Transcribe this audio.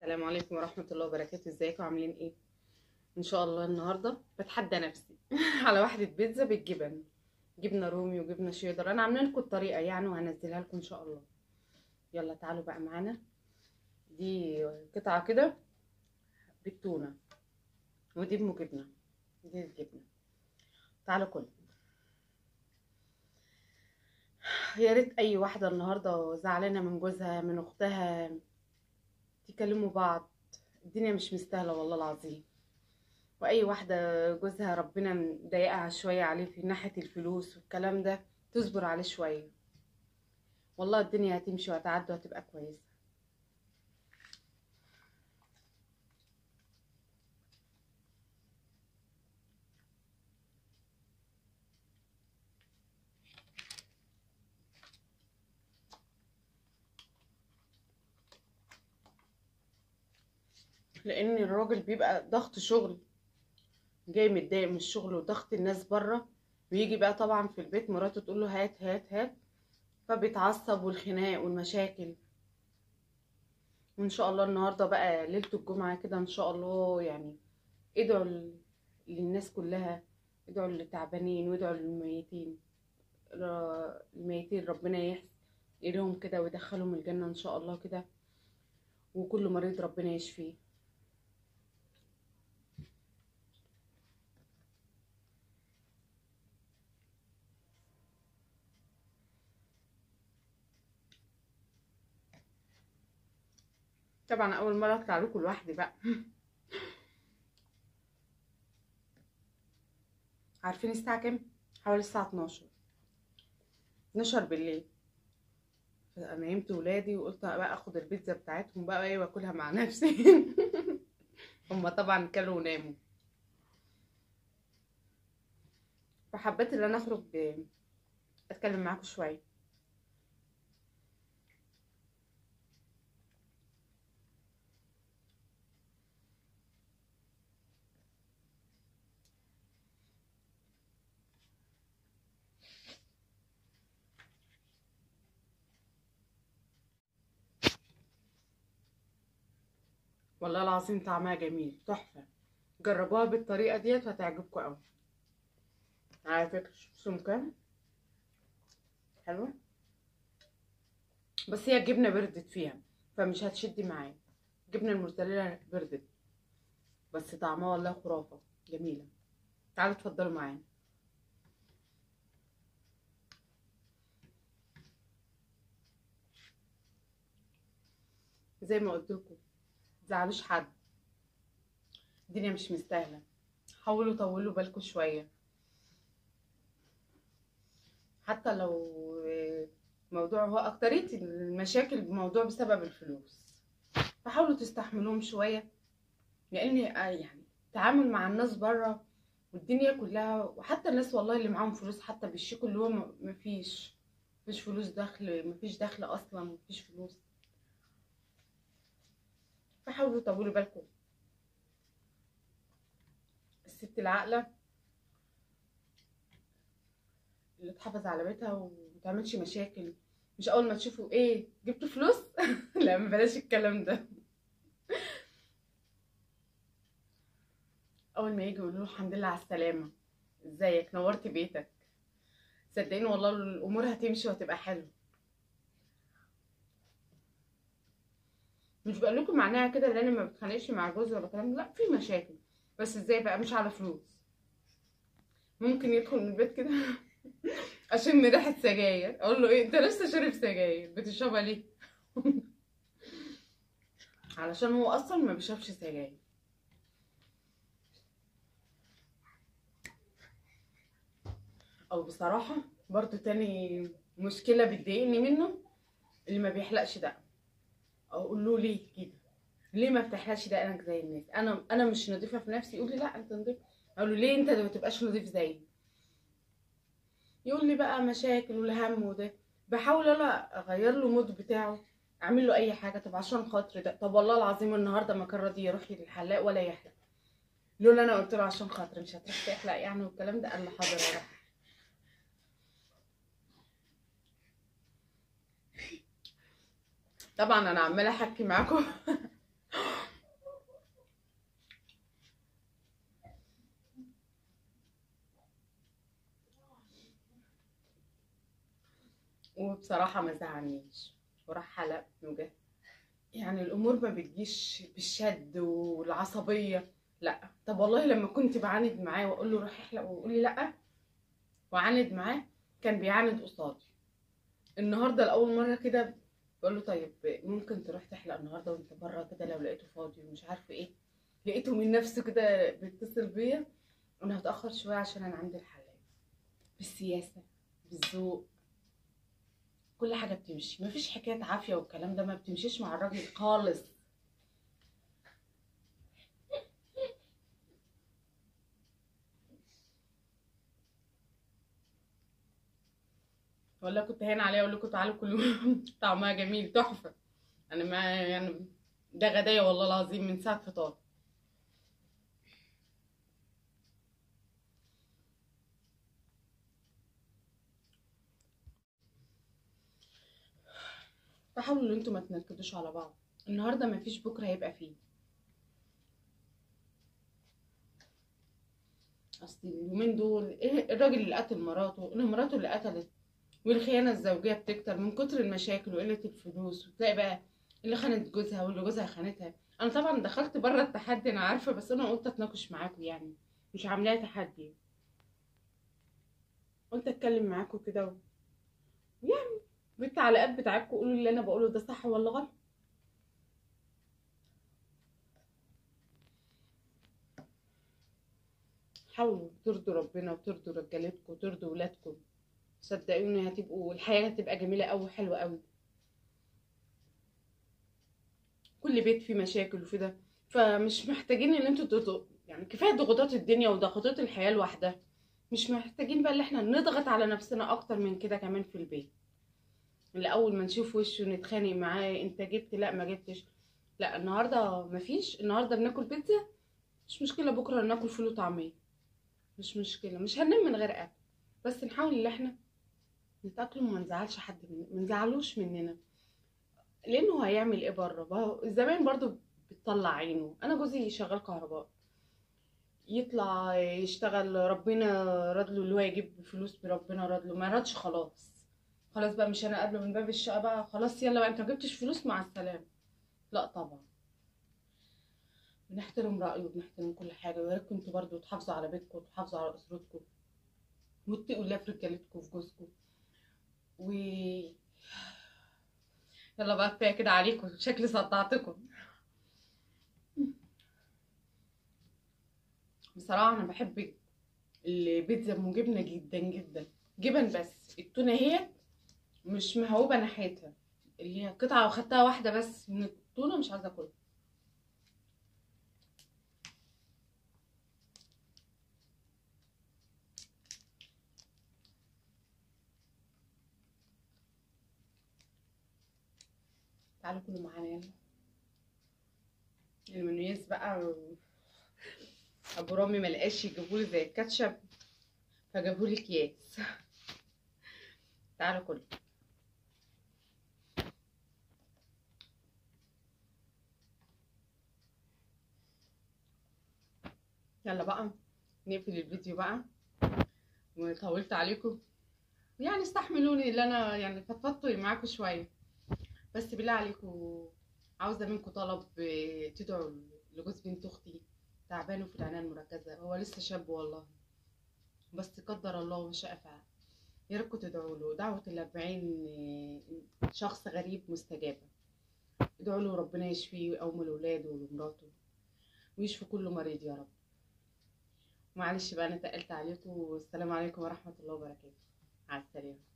السلام عليكم ورحمة الله وبركاته ازيكم عاملين ايه ان شاء الله النهاردة بتحدى نفسي على واحدة بيتزا بالجبن جبنة رومي وجبنة شيدر انا عامله لكم الطريقة يعني وهنزلها لكم ان شاء الله يلا تعالوا بقى معانا دي قطعة كده بالتونة ودي ام جبنة دي الجبنة تعالوا كل يا ريت اي واحدة النهاردة زعلانة من جوزها من اختها تكلموا بعض الدنيا مش مستاهلة والله العظيم واي واحدة جوزها ربنا مضايقها شوية عليه في ناحية الفلوس والكلام ده تصبر عليه شوية والله الدنيا هتمشي وهتعدي وهتبقى كويسة لان الراجل بيبقى ضغط شغل جاي متضايق من الشغل وضغط الناس بره ويجي بقى طبعا في البيت مراته تقول له هات هات هات فبيتعصب والخناق والمشاكل وان شاء الله النهارده بقى ليله الجمعه كده ان شاء الله يعني ادعوا ل- للناس كلها ادعوا للتعبانين وادعوا للميتين ر- الميتين ربنا يحسن ايديهم كده ويدخلهم الجنه ان شاء الله كده وكل مريض ربنا يشفيه طبعا اول مره اطلع لكم لوحدي بقى عارفين الساعه كام حوالي الساعه 12 12 بالليل فانا نمت ولادي وقلت بقى اخد البيتزا بتاعتهم بقى ايه واكلها مع نفسي هما طبعا كلوا وناموا فحبيت ان انا اخرج اتكلم معاكم شويه والله العظيم طعمها جميل تحفه جربوها بالطريقه ديت وهتعجبكم قوي على فكره شوفوا كام حلوه بس هي الجبنه بردت فيها فمش هتشدي معايا جبنه الموتزاريلا بردت بس طعمها والله خرافه جميله تعالوا اتفضلوا معانا زي ما قلت لكم تزعلوش حد الدنيا مش مستاهله حاولوا طولوا بالكم شويه حتى لو موضوع هو اكترية المشاكل الموضوع بسبب الفلوس فحاولوا تستحملوهم شويه لان يعني التعامل مع الناس بره والدنيا كلها وحتى الناس والله اللي معاهم فلوس حتى بالشكل اللي هو مفيش مفيش فلوس دخل مفيش دخل اصلا مفيش فلوس فحاولوا طولوا بالكم الست العاقله اللي تحافظ على بيتها ومتعملش مشاكل مش اول ما تشوفوا ايه جبتوا فلوس لا ما بلاش الكلام ده اول ما يجي يقولوا له الحمد لله على السلامه ازيك نورت بيتك صدقيني والله الامور هتمشي وهتبقى حلوه مش بقول لكم معناها كده ان انا ما بتخانقش مع جوزي ولا كلام لا في مشاكل بس ازاي بقى مش على فلوس ممكن يدخل من البيت كده اشم ريحه سجاير اقول له ايه انت لسه شارب سجاير بتشربها ليه علشان هو اصلا ما بيشربش سجاير او بصراحه برضو تاني مشكله بتضايقني منه اللي ما بيحلقش دقن اقول له ليه كده ليه ما بتحلقش دقنك زي الناس انا انا مش نظيفه في نفسي يقول لي لا انت نظيف اقول له ليه انت ما تبقاش نظيف زيي يقول لي بقى مشاكل والهم وده بحاول انا اغير له المود بتاعه اعمل له اي حاجه طب عشان خاطر ده طب والله العظيم النهارده ما كان راضي يروح للحلاق ولا يحلق لولا انا قلت له عشان خاطر مش هتروح تحلق يعني والكلام ده قال لي حاضر اروح طبعا انا عماله احكي معاكم وبصراحة ما زعلنيش وراح حلق وجه يعني الامور ما بتجيش بالشد والعصبية لا طب والله لما كنت بعاند معاه واقول له روح احلق ويقول لي لا وعاند معاه كان بيعاند قصادي النهارده لاول مره كده بقول له طيب ممكن تروح تحلق النهارده وانت بره كده لو لقيته فاضي ومش عارفه ايه لقيته من نفسه كده بيتصل بيا انا هتاخر شويه عشان انا عندي الحلاق بالسياسه بالذوق كل حاجه بتمشي مفيش حكايه عافيه والكلام ده ما بتمشيش مع الراجل خالص ولا كنت هين عليا اقول لكم تعالوا كلوا طعمها جميل تحفه انا ما يعني ده غدايا والله العظيم من ساعه فطار فحاولوا ان انتوا ما تنكدوش على بعض النهارده ما فيش بكره هيبقى فيه اصل اليومين دول ايه الراجل اللي قتل مراته اللي مراته اللي قتلت والخيانة الزوجية بتكتر من كتر المشاكل وقلة الفلوس وتلاقي بقى اللي خانت جوزها واللي جوزها خانتها أنا طبعا دخلت بره التحدي أنا عارفة بس أنا قلت أتناقش معاكم يعني مش عاملاه تحدي قلت أتكلم معاكم كده و... يعني بالتعليقات بتاعتكم قولوا اللي أنا بقوله ده صح ولا غلط حاولوا ترضوا ربنا وترضوا رجالتكم وترضوا ولادكم صدقوني هتبقوا الحياة هتبقى جميلة أوي وحلوة أوي كل بيت فيه مشاكل وفي ده فمش محتاجين ان انتوا تضغطوا يعني كفاية ضغوطات الدنيا وضغوطات الحياة لوحدها مش محتاجين بقى ان احنا نضغط على نفسنا اكتر من كده كمان في البيت اللي اول ما نشوف وشه نتخانق معاه انت جبت لا ما جبتش لا النهارده مفيش النهارده بناكل بيتزا مش مشكله بكره ناكل فول وطعميه مش مشكله مش هننام من غير اكل بس نحاول ان احنا نتأقلم وما نزعلش حد مننا ما نزعلوش مننا لانه هيعمل ايه بره زمان برضو بتطلع عينه انا جوزي شغال كهرباء يطلع يشتغل ربنا رد له اللي هو يجيب فلوس بربنا رد له ما ردش خلاص خلاص بقى مش انا قابله من باب الشقه بقى خلاص يلا بقى انت ما جبتش فلوس مع السلامه لا طبعا بنحترم رايه وبنحترم كل حاجه ويا ريت كنتوا برضو تحافظوا على بيتكم وتحافظوا على اسرتكم واتقوا الله في رجالتكم وفي جوزكم و يلا بقى كفايه كده عليكم شكلي صدعتكم بصراحه انا بحب البيتزا ام جبنه جدا جدا جبن بس التونه هي مش مهوبه ناحيتها اللي هي قطعه واخدتها واحده بس من التونه مش عايزه اكلها تعالوا كلوا معانا يلا المنيوز بقى ابو رامي ملقاش يجيبولي زي الكاتشب فجابولي اكياس تعالوا كلوا يلا بقى نقفل الفيديو بقى وطولت عليكم يعني استحملوني اللي انا يعني فضفضت معاكم شويه بس بالله عليكم عاوزه منكم طلب تدعوا لجوز بنت اختي تعبانه في العنايه المركزه هو لسه شاب والله بس قدر الله ما شاء فعل يا ريتكم تدعوا له دعوه الأربعين شخص غريب مستجابه ادعوا له ربنا يشفيه ويقوم لاولاده ولمراته ويشفي كل مريض يا رب معلش بقى انا تقلت عليكم والسلام عليكم ورحمه الله وبركاته مع السلامه